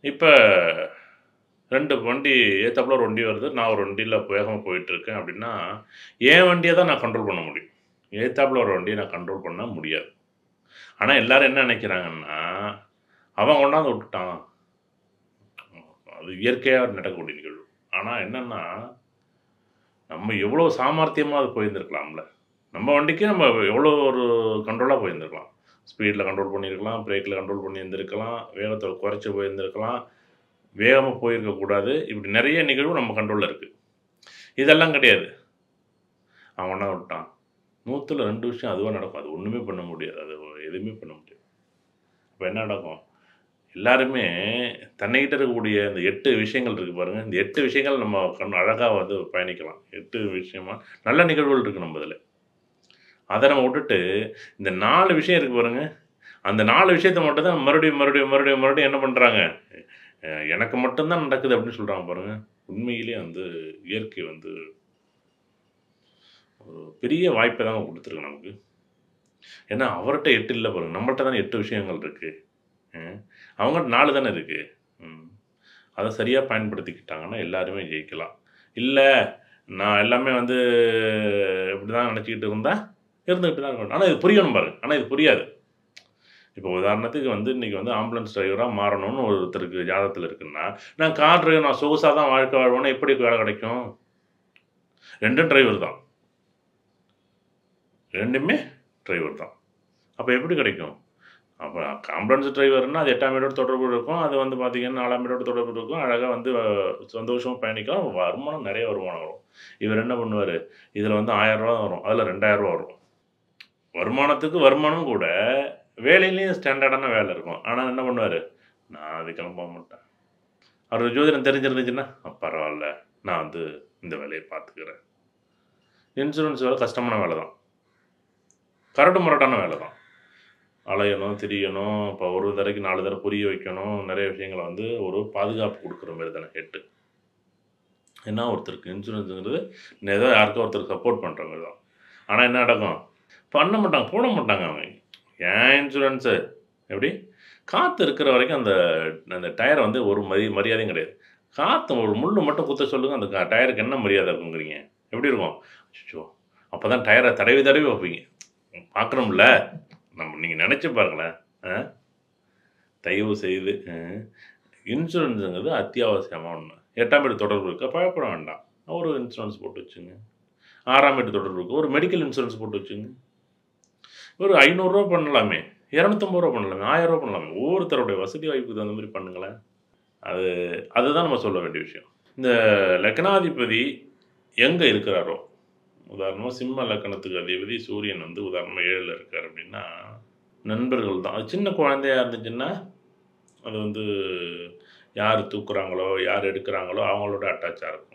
இப்போ ரெண்டு வண்டி ஏத்தாப்புல ஒரு வண்டி வருது நான் ஒரு வண்டியில் வேகமாக போயிட்டுருக்கேன் அப்படின்னா என் வண்டியை தான் நான் கண்ட்ரோல் பண்ண முடியும் ஏத்தாப்புல ஒரு வண்டியை நான் கண்ட்ரோல் பண்ண முடியாது ஆனால் எல்லாரும் என்ன நினைக்கிறாங்கன்னா அவன் கொண்டாந்து விட்டுட்டான் அது இயற்கையாக நடக்கக்கூடிய நிகழ்வு ஆனால் என்னென்னா நம்ம எவ்வளோ சாமர்த்தியமாக அது போயிருந்துருக்கலாம்ல நம்ம வண்டிக்கு நம்ம எவ்வளோ ஒரு கண்ட்ரோலாக போயிருந்துருக்கலாம் ஸ்பீடில் கண்ட்ரோல் பண்ணியிருக்கலாம் பிரேக்கில் கண்ட்ரோல் பண்ணியிருந்திருக்கலாம் வேகத்தை குறைச்சி போயிருந்திருக்கலாம் வேகமாக போயிருக்கக்கூடாது இப்படி நிறைய நிகழ்வு நம்ம கண்ட்ரோலில் இருக்குது இதெல்லாம் கிடையாது அவன் என்ன விட்டான் நூற்றில் ரெண்டு விஷயம் அதுவாக நடக்கும் அது ஒன்றுமே பண்ண முடியாது அது எதுவுமே பண்ண முடியாது இப்போ என்ன நடக்கும் எல்லாருமே தன்னைகிட்ட இருக்கக்கூடிய இந்த எட்டு விஷயங்கள் இருக்குது பாருங்கள் இந்த எட்டு விஷயங்கள் நம்ம கண் அழகாக வந்து பயணிக்கலாம் எட்டு விஷயமா நல்ல நிகழ்வுகள் இருக்குது நம்ம இதில் அதை நம்ம விட்டுட்டு இந்த நாலு விஷயம் இருக்குது பாருங்க அந்த நாலு விஷயத்தை மட்டும் தான் மறுபடியும் மறுபடியும் மறுபடியும் மறுபடியும் என்ன பண்ணுறாங்க எனக்கு மட்டும்தான் நடக்குது அப்படின்னு சொல்கிறாங்க பாருங்க உண்மையிலேயே வந்து இயற்கை வந்து ஒரு பெரிய வாய்ப்பை தாங்க கொடுத்துருக்கு நமக்கு ஏன்னா அவர்கிட்ட எட்டு இல்லை பாருங்க நம்மள்ட்ட தானே எட்டு விஷயங்கள் இருக்குது அவங்கள்ட்ட நாலு தானே இருக்குது அதை சரியாக பயன்படுத்திக்கிட்டாங்கன்னா எல்லாருமே ஜெயிக்கலாம் இல்லை நான் எல்லாமே வந்து இப்படி தான் நினச்சிக்கிட்டு இருந்தால் இருந்துக்கிட்டு தான் இருக்கணும் ஆனால் இது புரியணும் பாருங்க ஆனால் இது புரியாது இப்போ உதாரணத்துக்கு வந்து இன்றைக்கி வந்து ஆம்புலன்ஸ் டிரைவராக மாறணும்னு ஒருத்தருக்கு ஜாதகத்தில் இருக்குன்னா நான் கார் டிரைவர் நான் சொகுசாக தான் வாழ்க்கை வாழ்வேன்னா எப்படி வேலை கிடைக்கும் ரெண்டும் டிரைவர் தான் ரெண்டுமே டிரைவர் தான் அப்போ எப்படி கிடைக்கும் அப்போ ஆம்புலன்ஸ் டிரைவர்னால் அது எட்டாம் வீடோட தொடர்பு இருக்கும் அது வந்து பார்த்திங்கன்னா நாலாம் வீடோட தொடர்பு இருக்கும் அழகாக வந்து சந்தோஷமாக பயணிக்கலாம் வருமானம் நிறைய வருமானம் வரும் இவர் என்ன பண்ணுவார் இதில் வந்து ஆயிரரூவா வரும் அதில் ரெண்டாயிரரூவா வரும் வருமானத்துக்கு வருமானம் கூட வேலையிலையும் ஸ்டாண்டர்டான வேலை இருக்கும் ஆனால் என்ன பண்ணுவார் நான் அதுக்கெல்லாம் போக மாட்டேன் அவர் ஜோதிடம் தெரிஞ்சிருந்துச்சுன்னா பரவாயில்ல நான் வந்து இந்த வேலையை பார்த்துக்கிறேன் இன்சூரன்ஸ் வேலை கஷ்டமான வேலை தான் கரடு முரட்டான வேலை தான் அலையணும் திரியணும் இப்போ ஒரு தடவைக்கு நாலு தடவை புரிய வைக்கணும் நிறைய விஷயங்களை வந்து ஒரு பாதுகாப்பு கொடுக்குற மாதிரி தானே ஹெட்டு ஏன்னா ஒருத்தருக்கு இன்சூரன்ஸுங்கிறது ஏதோ யாருக்கோ ஒருத்தருக்கு சப்போர்ட் பண்ணுற மாதிரி தான் ஆனால் என்ன நடக்கும் பண்ண மாட்டாங்க போட மாட்டாங்க அவங்க ஏன் இன்சூரன்ஸு எப்படி காற்று இருக்கிற வரைக்கும் அந்த அந்த டயரை வந்து ஒரு மரி மரியாதையும் கிடையாது காற்று ஒரு முள் மட்டும் குத்த சொல்லுங்கள் அந்த டயருக்கு என்ன மரியாதை இருக்குங்கிறீங்க எப்படி இருக்கும் அச்சோ அப்போ தான் டயரை தடவி தடவி வைப்பீங்க பார்க்குறோம்ல நம்ம நீங்கள் நினச்சி பாருங்களேன் தயவு செய்து இன்சூரன்ஸுங்கிறது அத்தியாவசியமாக ஒன்று எட்டாம் வீடு தொடர்பு இருக்கா பயப்பட வேண்டாம் ஒரு இன்சூரன்ஸ் போட்டு வச்சுங்க ஆறாம் வீட்டு தொடர்பு இருக்குது ஒரு மெடிக்கல் இன்சூரன்ஸ் போட்டு வச்சுங்க ஒரு ஐநூறுரூவா பண்ணலாமே இரநூத்தம்பது ரூபா பண்ணலாமே ஆயிரம் ரூபா பண்ணலாமே ஒவ்வொருத்தருடைய வசதி வாய்ப்புக்கு தகுந்த மாதிரி பண்ணுங்களேன் அது அதுதான் நம்ம சொல்ல வேண்டிய விஷயம் இந்த லக்னாதிபதி எங்கே இருக்கிறாரோ உதாரணமாக சிம்ம லக்கணத்துக்கு அதிபதி சூரியன் வந்து உதாரணமாக ஏழில் இருக்கார் அப்படின்னா நண்பர்கள் தான் அது சின்ன குழந்தையாக இருந்துச்சுன்னா அது வந்து யார் தூக்குறாங்களோ யார் எடுக்கிறாங்களோ அவங்களோட அட்டாச்சாக இருக்கும்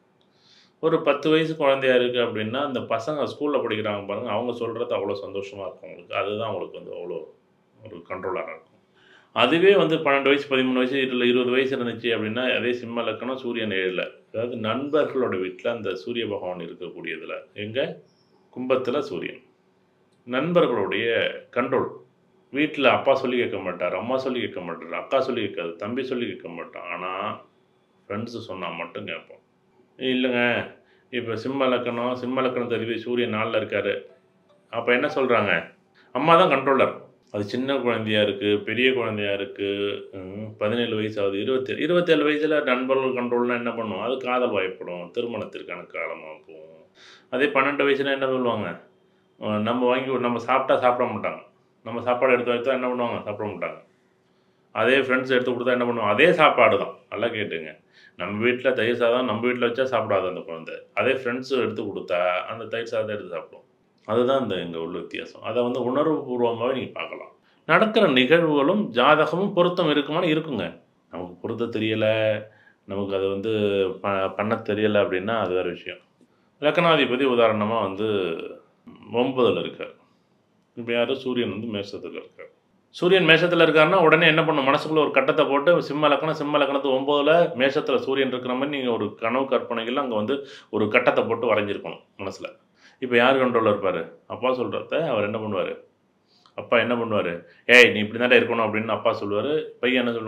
ஒரு பத்து வயசு குழந்தையா இருக்குது அப்படின்னா அந்த பசங்க ஸ்கூலில் படிக்கிறாங்க பாருங்கள் அவங்க சொல்கிறது அவ்வளோ சந்தோஷமாக இருக்கும் அவங்களுக்கு அதுதான் அவங்களுக்கு வந்து அவ்வளோ ஒரு கண்ட்ரோலாக இருக்கும் அதுவே வந்து பன்னெண்டு வயசு பதிமூணு வயசு இல்லை இருபது வயசு இருந்துச்சு அப்படின்னா அதே சிம்ம லக்கணம் சூரியன் ஏழில் அதாவது நண்பர்களோட வீட்டில் அந்த சூரிய பகவான் இருக்கக்கூடியதில் எங்கே கும்பத்தில் சூரியன் நண்பர்களுடைய கண்ட்ரோல் வீட்டில் அப்பா சொல்லி கேட்க மாட்டார் அம்மா சொல்லி கேட்க மாட்டார் அக்கா சொல்லி கேட்காது தம்பி சொல்லி கேட்க மாட்டான் ஆனால் ஃப்ரெண்ட்ஸு சொன்னால் மட்டும் கேட்போம் இல்லைங்க இப்போ சிம்ம லக்கணம் சிம்ம லக்கணம் தெரிவி சூரியன் நாளில் இருக்கார் அப்போ என்ன சொல்கிறாங்க அம்மா தான் கண்ட்ரோலர் அது சின்ன குழந்தையா இருக்குது பெரிய குழந்தையா இருக்குது பதினேழு வயசு ஆகுது இருபத்தேழு இருபத்தேழு வயசில் நண்பர்கள் கண்ட்ரோல்னால் என்ன பண்ணும் அது காதல் வாய்ப்படும் திருமணத்திற்கான காலமாக போகும் அதே பன்னெண்டு வயசுல என்ன சொல்லுவாங்க நம்ம வாங்கி நம்ம சாப்பிட்டா சாப்பிட மாட்டாங்க நம்ம சாப்பாடு எடுத்து வைத்தா என்ன பண்ணுவாங்க சாப்பிட மாட்டாங்க அதே ஃப்ரெண்ட்ஸ் எடுத்து கொடுத்தா என்ன பண்ணுவாங்க அதே சாப்பாடு தான் நல்லா கேட்டுங்க நம்ம வீட்டில் தயிர் சாதம் நம்ம வீட்டில் வச்சா சாப்பிடாது அந்த குழந்தை அதே ஃப்ரெண்ட்ஸு எடுத்து கொடுத்தா அந்த தயிர் சாதத்தை எடுத்து சாப்பிடும் அதுதான் இந்த இங்கே உள்ள வித்தியாசம் அதை வந்து உணர்வுபூர்வமாகவே நீங்கள் பார்க்கலாம் நடக்கிற நிகழ்வுகளும் ஜாதகமும் பொருத்தம் இருக்குமான்னு இருக்குங்க நமக்கு பொருத்த தெரியலை நமக்கு அது வந்து ப பண்ண தெரியலை அப்படின்னா அது வேறு விஷயம் லக்னாதிபதி உதாரணமாக வந்து ஒன்பதில் இருக்கார் இப்போ யார் சூரியன் வந்து மேஷத்தில் இருக்கார் சூரியன் மேஷத்தில் இருக்காருன்னா உடனே என்ன பண்ணும் மனசுக்குள்ள ஒரு கட்டத்தை போட்டு சிம்ம லக்கணம் சிம்ம லக்கணத்து ஒம்போதில் மேஷத்தில் சூரியன் இருக்கிற மாதிரி நீங்கள் ஒரு கனவு கற்பனைகள் அங்கே வந்து ஒரு கட்டத்தை போட்டு வரைஞ்சிருக்கணும் மனசில் இப்போ யார் கண்ட்ரோலில் இருப்பார் அப்பா சொல்கிறத அவர் என்ன பண்ணுவார் அப்பா என்ன பண்ணுவார் ஏய் நீ இப்படி தானே இருக்கணும் அப்படின்னு அப்பா சொல்லுவார் பையன் என்ன சொல்லுவான்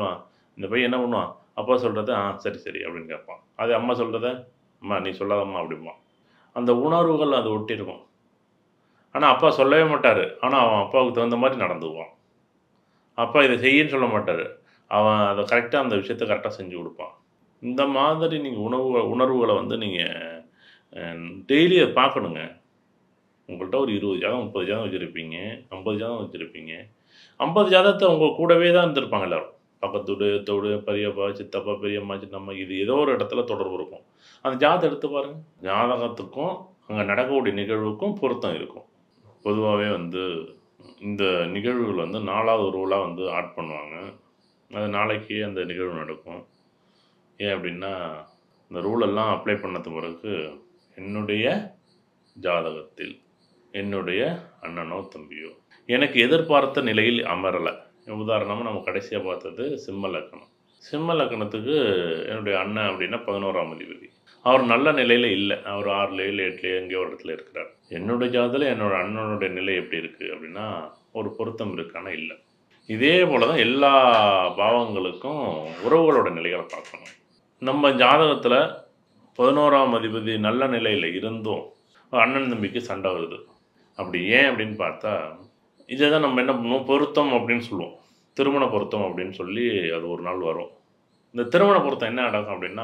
இந்த பையன் என்ன பண்ணுவான் அப்பா சொல்கிறத ஆ சரி சரி அப்படின்னு கேட்பான் அது அம்மா சொல்கிறத அம்மா நீ சொல்லாதம்மா அப்படிம்பான் அந்த உணர்வுகள் அது ஒட்டியிருக்கும் ஆனால் அப்பா சொல்லவே மாட்டார் ஆனால் அவன் அப்பாவுக்கு தகுந்த மாதிரி நடந்துக்குவான் அப்பா இதை செய்யன்னு சொல்ல மாட்டார் அவன் அதை கரெக்டாக அந்த விஷயத்த கரெக்டாக செஞ்சு கொடுப்பான் இந்த மாதிரி நீங்கள் உணவு உணர்வுகளை வந்து நீங்கள் டெய்லி அதை பார்க்கணுங்க உங்கள்கிட்ட ஒரு இருபது ஜாதகம் முப்பது ஜாதகம் வச்சுருப்பீங்க ஐம்பது ஜாதகம் வச்சுருப்பீங்க ஐம்பது ஜாதகத்தை உங்கள் கூடவே தான் இருந்திருப்பாங்க எல்லாரும் பக்கத்து வீடு தோடு பெரியப்பா சித்தப்பா பெரியம்மா சின்னம்மா இது ஏதோ ஒரு இடத்துல தொடர்பு இருக்கும் அந்த ஜாதகம் எடுத்து பாருங்கள் ஜாதகத்துக்கும் அங்கே நடக்கக்கூடிய நிகழ்வுக்கும் பொருத்தம் இருக்கும் பொதுவாகவே வந்து இந்த நிகழ்வுகள் வந்து நாலாவது ரூலாக வந்து ஆட் பண்ணுவாங்க அது நாளைக்கு அந்த நிகழ்வு நடக்கும் ஏன் அப்படின்னா இந்த ரூலெல்லாம் அப்ளை பண்ணது பிறகு என்னுடைய ஜாதகத்தில் என்னுடைய அண்ணனோ தம்பியோ எனக்கு எதிர்பார்த்த நிலையில் அமரலை உதாரணமாக நம்ம கடைசியாக பார்த்தது சிம்ம லக்கணம் சிம்ம லக்கணத்துக்கு என்னுடைய அண்ணன் அப்படின்னா பதினோராம் அதிபதி அவர் நல்ல நிலையில் இல்லை அவர் ஆறுல இல்லை எட்டுல எங்கேயோ ஒரு இடத்துல இருக்கிறார் என்னுடைய ஜாதத்தில் என்னோட அண்ணனுடைய நிலை எப்படி இருக்குது அப்படின்னா ஒரு பொருத்தம் இருக்கான இல்லை இதே போல தான் எல்லா பாவங்களுக்கும் உறவுகளோட நிலைகளை பார்க்கணும் நம்ம ஜாதகத்தில் பதினோராம் அதிபதி நல்ல நிலையில் இருந்தும் அண்ணன் தம்பிக்கு சண்டை வருது அப்படி ஏன் அப்படின்னு பார்த்தா இதை தான் நம்ம என்ன பண்ணுவோம் பொருத்தம் அப்படின்னு சொல்லுவோம் திருமண பொருத்தம் அப்படின்னு சொல்லி அது ஒரு நாள் வரும் இந்த திருமண பொருத்தம் என்ன நடக்கும் அப்படின்னா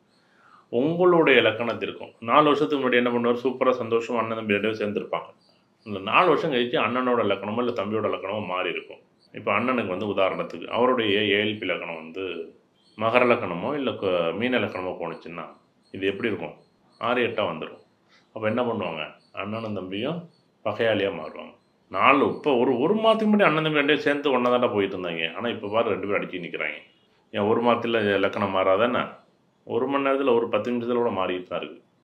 உங்களுடைய இலக்கணத்திற்கும் நாலு வருஷத்துக்கு முன்னாடி என்ன பண்ணுவார் சூப்பராக சந்தோஷம் அண்ணன் தம்பி ரெண்டு பேரும் சேர்ந்துருப்பாங்க இந்த நாலு வருஷம் கழிச்சு அண்ணனோட இலக்கணமோ இல்லை தம்பியோட இலக்கணமோ மாறி இருக்கும் இப்போ அண்ணனுக்கு வந்து உதாரணத்துக்கு அவருடைய ஏஎல்பி இலக்கணம் வந்து மகர இலக்கணமோ இல்லை க- மீன இலக்கணமோ போணுச்சுன்னா இது எப்படி இருக்கும் ஆறு எட்டாக வந்துடும் அப்போ என்ன பண்ணுவாங்க அண்ணனும் தம்பியும் பகையாளியாக மாறுவாங்க நாலு இப்போ ஒரு ஒரு மாதத்துக்கு முன்னாடி அண்ணன் தம்பி ரெண்டு பேரும் சேர்ந்து ஒன்றா தானே போயிட்டு இருந்தாங்க ஆனால் இப்போ பாரு ரெண்டு பேரும் அடிச்சு நிற்கிறாங்க ஏன் ஒரு மாதத்தில் இலக்கணம் மாறாதானே ஒரு மணி நேரத்தில் ஒரு பத்து நிமிஷத்தில் கூட மாறிட்டு தான் இருக்குது